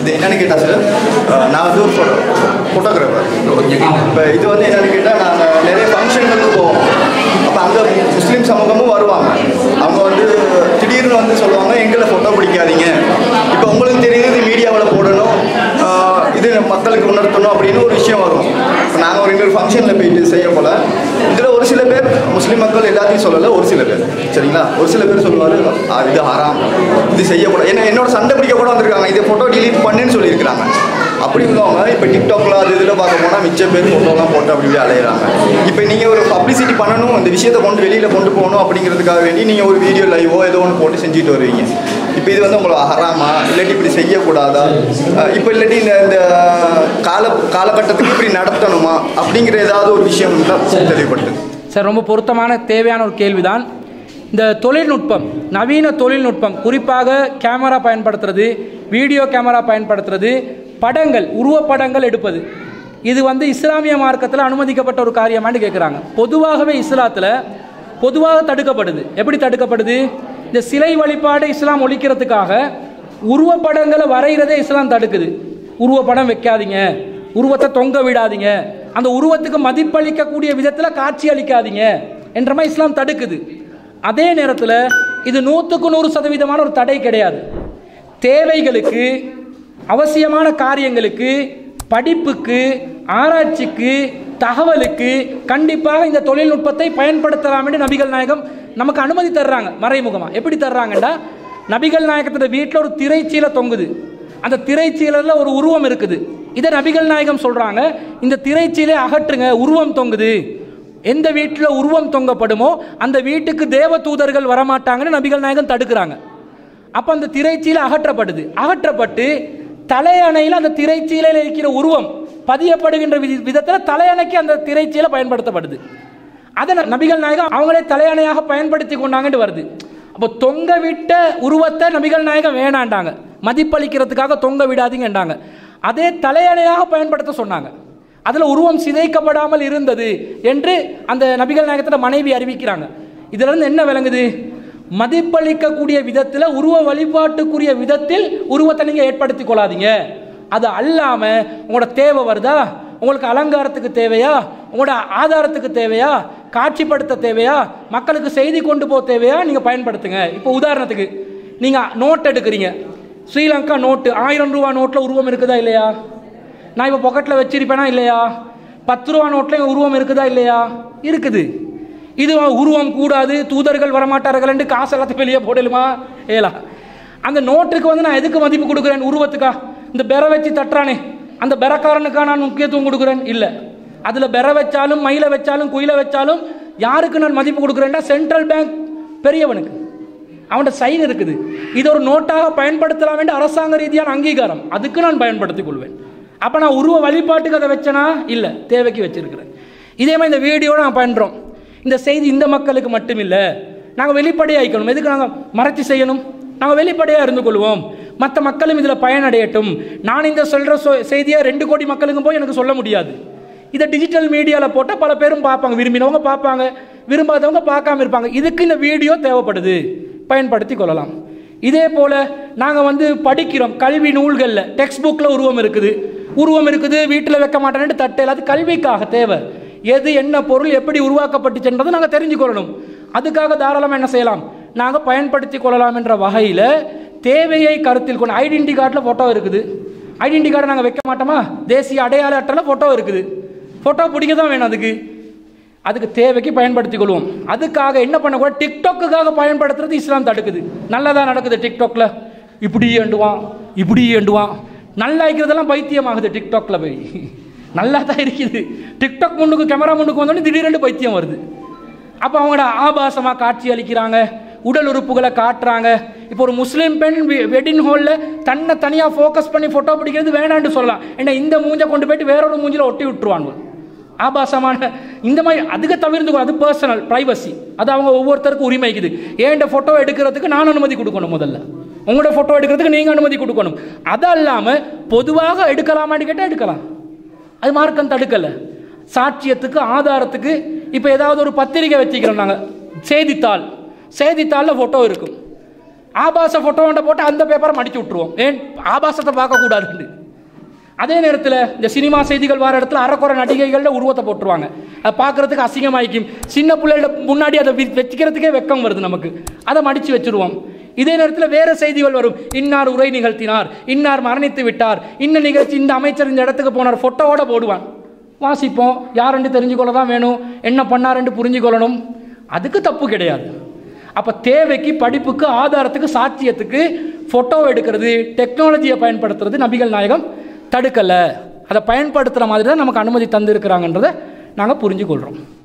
இது என்னன்னு கேட்டால் சார் அஹ், நான் வந்து ஒரு ஃபோட்டோ ஃபோட்டோகிராஃபர் இப்போ இது வந்து என்னன்னு கேட்டால் நாங்கள் நிறைய ஃபங்க்ஷன்களுக்கு போவோம் அப்போ அங்கே முஸ்லீம் சமூகமும் வருவாங்க அவங்க வந்து திடீர்னு வந்து சொல்லுவாங்க எங்களை ஃபோட்டோ பிடிக்காதீங்க இப்போ உங்களுக்கு தெரியுது இது மீடியாவில் போடணும் ஆஹ் இது மக்களுக்கு உணர்த்தணும் அப்படின்னு ஒரு விஷயம் வரும் இப்போ நாங்கள் ஒரு இன்னொரு ஃபங்க்ஷனில் போயிட்டு செய்ய போல இதில் ஒரு சில பேர் முஸ்லீம் மக்கள் எல்லாத்தையும் சொல்லலை ஒரு சில பேர் சரிங்களா ஒரு சில பேர் சொல்லுவார் இது ஹராம் இது செய்யக்கூடாது ஏன்னா என்னோட சண்டை பிடிக்க கூட வந்திருக்காங்க இதை ஃபோட்டோ delete பண்ணுன்னு சொல்லியிருக்கிறாங்க அப்படி உள்ளவங்க இப்போ டிக்டாக்ல அது இதில் பார்க்க போனால் மிச்ச பேர் ஃபோட்டோலாம் போட்டு அப்படி இப்படி அலையிறாங்க இப்போ நீங்கள் ஒரு பப்ளிசிட்டி பண்ணணும் இந்த விஷயத்தை கொண்டு வெளியில் கொண்டு போகணும் அப்படிங்கிறதுக்காக வேண்டி நீங்கள் ஒரு வீடியோ லைவோ ஏதோ ஒன்று போட்டு செஞ்சுட்டு வருவீங்க இப்போ இது வந்து உங்களுக்கு ஹராமா இல்லாட்டி இப்படி செய்யக்கூடாதா அஹ் இப்போ இல்லாட்டி இந்த இந்த கால காலகட்டத்துக்கு இப்படி நடத்தணுமா அப்படிங்கிற ஏதாவது ஒரு விஷயம் தான் தெளிவுபடுது சார் ரொம்ப பொருத்தமான தேவையான ஒரு கேள்விதான் இந்த தொழில்நுட்பம் நவீன தொழில்நுட்பம் குறிப்பாக கேமரா பயன்படுத்துறது வீடியோ கேமரா பயன்படுத்துறது படங்கள் உருவப்படங்கள் எடுப்பது இது வந்து இஸ்லாமிய மார்க்கத்தில் அனுமதிக்கப்பட்ட ஒரு காரியமான்னு கேட்குறாங்க பொதுவாகவே இஸ்லாத்தில் பொதுவாக தடுக்கப்படுது எப்படி தடுக்கப்படுது இந்த சிலை வழிபாடு இஸ்லாம் ஒழிக்கிறதுக்காக உருவப்படங்களை வரைகிறதே இஸ்லாம் தடுக்குது உருவப்படம் வைக்காதீங்க உருவத்தை தொங்க விடாதீங்க அந்த உருவத்துக்கு மதிப்பளிக்கக்கூடிய விதத்தில் காட்சி அளிக்காதீங்க என்ற மாதிரி இஸ்லாம் தடுக்குது அதே நேரத்தில் இது நூற்றுக்கு நூறு சதவீதமான ஒரு தடை கிடையாது தேவைகளுக்கு அவசியமான காரியங்களுக்கு படிப்புக்கு ஆராய்ச்சிக்கு தகவலுக்கு கண்டிப்பாக இந்த தொழில்நுட்பத்தை பயன்படுத்தலாம் என்று நபிகள் நாயகம் நமக்கு அனுமதி தர்றாங்க மறைமுகமா எப்படி தர்றாங்கண்டா நபிகள் நாயகத்தோட வீட்டில் ஒரு திரைச்சீலை தொங்குது அந்த திரைச்சீலையில் ஒரு உருவம் இருக்குது இதை நபிகள் நாயகம் சொல்றாங்க இந்த திரைச்சீலை அகற்றுங்க உருவம் தொங்குது எந்த வீட்டில் உருவம் தொங்கப்படுமோ அந்த வீட்டுக்கு தேவ தூதர்கள் வரமாட்டாங்கன்னு நபிகள் நாயகம் தடுக்கிறாங்க அப்போ அந்த திரைச்சீலை அகற்றப்படுது அகற்றப்பட்டு தலையணையில் அந்த திரைச்சீலையில் இருக்கிற உருவம் பதியப்படுகின்ற விதி- விதத்தில் தலையணைக்கு அந்த திரைச்சீலை பயன்படுத்தப்படுது அதை ந- நபிகள் நாயகம் அவங்களே தலையணையாக பயன்படுத்தி கொண்டாங்கன்னு வருது அப்போ தொங்க விட்ட உருவத்தை நபிகள் நாயகம் வேணாண்டாங்க மதிப்பளிக்கிறதுக்காக தொங்க விடாதீங்கன்றாங்க அதே தலையணையாக பயன்படுத்த சொன்னாங்க அதில் உருவம் சிதைக்கப்படாமல் இருந்தது என்று அந்த நபிகள் நாயகத்தோட மனைவி அறிவிக்கிறாங்க இதுல இருந்து என்ன விளங்குது மதிப்பளிக்கக்கூடிய விதத்தில் உருவ வழிபாட்டுக்குரிய விதத்தில் உருவத்தை நீங்கள் ஏற்படுத்தி கொள்ளாதீங்க அது அல்லாம உங்களோட தேவை வருதா உங்களுக்கு அலங்காரத்துக்கு தேவையா உங்களோட ஆதாரத்துக்கு தேவையா காட்சிப்படுத்த தேவையா மக்களுக்கு செய்தி கொண்டு போக தேவையா நீங்கள் பயன்படுத்துங்க இப்போ உதாரணத்துக்கு நீங்கள் நோட் எடுக்கிறீங்க ஸ்ரீலங்கா நோட்டு ஆயிரம் ரூபா நோட்டில் உருவம் இருக்குதா இல்லையா நான் இப்போ பாக்கெட்டில் வச்சிருப்பேனா இல்லையா பத்து ரூபா நோட்லையும் உருவம் இருக்குதா இல்லையா இருக்குது இது உருவம் கூடாது தூதர்கள் வரமாட்டார்கள் என்று காசு எல்லாத்தையும் வெளியே போடலுமா ஏலா அந்த நோட்டுக்கு வந்து நான் எதுக்கு மதிப்பு கொடுக்குறேன் உருவத்துக்கா இந்த பெற வச்சு தட்டுறானே அந்த பெறக்காரனுக்கா நான் முக்கியத்துவம் கொடுக்குறேன் இல்லை அதில் பெற வச்சாலும் மயில வச்சாலும் குயில வச்சாலும் யாருக்கு நான் மதிப்பு கொடுக்குறேன்னா சென்ட்ரல் பேங்க் பெரியவனுக்கு அவன்கிட்ட சைன் இருக்குது இது ஒரு நோட்டாக பயன்படுத்தலாம் என்று அரசாங்க ரீதியான அங்கீகாரம் அதுக்கு நான் பயன்படுத்திக் கொள்வேன் அப்போ நான் உருவ வழிபாட்டுக்கு அதை வச்சேனா இல்லை தேவைக்கு வச்சிருக்கிறேன் இதே மாதிரி இந்த வீடியோ நான் பண்ணுறோம் இந்த செய்தி இந்த மக்களுக்கு மட்டும் இல்லை நாங்கள் வெளிப்படையாக ஆயிக்கணும் எதுக்கு நாங்கள் மறைச்சி செய்யணும் நாங்கள் வெளிப்படையாக இருந்து கொள்வோம் மற்ற மக்களும் இதில் பயனடையட்டும் நான் இந்த சொல்கிற செய்தியை ரெண்டு கோடி மக்களுக்கும் போய் எனக்கு சொல்ல முடியாது இதை டிஜிட்டல் மீடியாவில் போட்டால் பல பேரும் பார்ப்பாங்க விரும்பினவங்க பார்ப்பாங்க விரும்பாதவங்க பார்க்காம இருப்பாங்க இதுக்கு இந்த வீடியோ தேவைப்படுது பயன்படுத்தி கொள்ளலாம் இதே போல் நாங்கள் வந்து படிக்கிறோம் கல்வி நூல்களில் டெக்ஸ்ட் புக்கில் உருவம் இருக்குது உருவம் இருக்குது வீட்டில் வைக்க மாட்டேன்னு தட்டையில் அது கல்விக்காக தேவை எது என்ன பொருள் எப்படி உருவாக்கப்பட்டுச்சுன்றதை நாங்கள் தெரிஞ்சுக்கொள்ளணும் அதுக்காக தாராளமாக என்ன செய்யலாம் நாங்கள் பயன்படுத்தி கொள்ளலாம் என்ற வகையில் தேவையை கருத்தில் கொண்டு ஐடென்டி கார்டில் ஃபோட்டோ இருக்குது ஐடென்டி கார்டை நாங்கள் வைக்க மாட்டோமா தேசிய அடையாள அட்டையில் ஃபோட்டோ இருக்குது ஃபோட்டோ பிடிக்க தான் வேணும் அதுக்கு அதுக்கு தேவைக்கு பயன்படுத்திக் கொள்வோம் அதுக்காக என்ன பண்ணக்கூடாது டிக்டாக்குக்காக பயன்படுத்துறது இஸ்லாம் தடுக்குது நல்லதா நடக்குது டிக்டாக்ல இப்படி ஏண்டுவான் இப்படி ஏண்டுவான் நல்லா இருக்கிறதெல்லாம் பைத்தியமாகுது டிக்டாக்ல போய் நல்லா தான் இருக்குது டிக்டாக் முன்னுக்கு கேமரா முன்னுக்கு வந்தோடனே திடீரென்று பைத்தியம் வருது அப்போ அவங்களோட ஆபாசமாக காட்சி அளிக்கிறாங்க உடல் உறுப்புகளை காட்டுறாங்க இப்போ ஒரு முஸ்லீம் பெண் வெட்டிங் ஹாலில் தன்னை தனியாக ஃபோக்கஸ் பண்ணி ஃபோட்டோ பிடிக்கிறது வேணான்னு சொல்லலாம் ஏன்னா இந்த மூஞ்சை கொண்டு போயிட்டு வேற ஒரு மூஞ்சில ஒட்டி விட்டுருவாங்க ஆபாசமான இந்த மாதிரி அதுக்கு தவிர்த்து அது பர்சனல் ப்ரைவசி அது அவங்க ஒவ்வொருத்தருக்கும் உரிமை இருக்குது ஏண்ட ஃபோட்டோ எடுக்கிறதுக்கு நான் அனுமதி கொடுக்கணும் முதல்ல உங்களோட ஃபோட்டோ எடுக்கிறதுக்கு நீங்கள் அனுமதி கொடுக்கணும் அது இல்லாமல் பொதுவாக எடுக்கலாமான்னு கேட்டால் எடுக்கலாம் அது மார்க்கம் தடுக்கலை சாட்சியத்துக்கு ஆதாரத்துக்கு இப்போ ஏதாவது ஒரு பத்திரிகை வச்சுக்கிறோம் நாங்கள் செய்தித்தாள் செய்தித்தாளில் ஃபோட்டோ இருக்கும் ஆபாச ஃபோட்டோண்ட போட்டு அந்த பேப்பரை மடிச்சு விட்ருவோம் ஏன் ஆபாசத்தை பார்க்கக்கூடாதுன்னு அதே நேரத்தில் இந்த சினிமா செய்திகள் வர இடத்துல அறக்குறை நடிகைகள உருவத்தை போட்டுருவாங்க அதை பார்க்கறதுக்கு அசிங்கமாயிக்கும் சின்ன பிள்ளைகள முன்னாடி அதை வி- வச்சுக்கிறதுக்கே வெக்கம் வருது நமக்கு அதை மடித்து வச்சிருவோம் இதே நேரத்தில் வேற செய்திகள் வரும் இன்னார் உரை நிகழ்த்தினார் இன்னார் மரணித்து விட்டார் இந்த நிகழ்ச்சி இந்த அமைச்சர் இந்த இடத்துக்கு போனார் ஃபோட்டோவோட போடுவான் வாசிப்போம் யாருன்னு தெரிஞ்சுக்கொள்ள தான் வேணும் என்ன பண்ணாருன்னு புரிஞ்சுக்கொள்ளணும் அதுக்கு தப்பு கிடையாது அப்போ தேவைக்கு படிப்புக்கு ஆதாரத்துக்கு சாட்சியத்துக்கு ஃபோட்டோ எடுக்கிறது டெக்னாலஜியை பயன்படுத்துறது நபிகள் நாயகம் தடுக்கலை அதை பயன்படுத்துகிற மாதிரி தான் நமக்கு அனுமதி தந்திருக்கிறாங்கன்றதை நாங்கள் புரிஞ்சுக்கொள்கிறோம்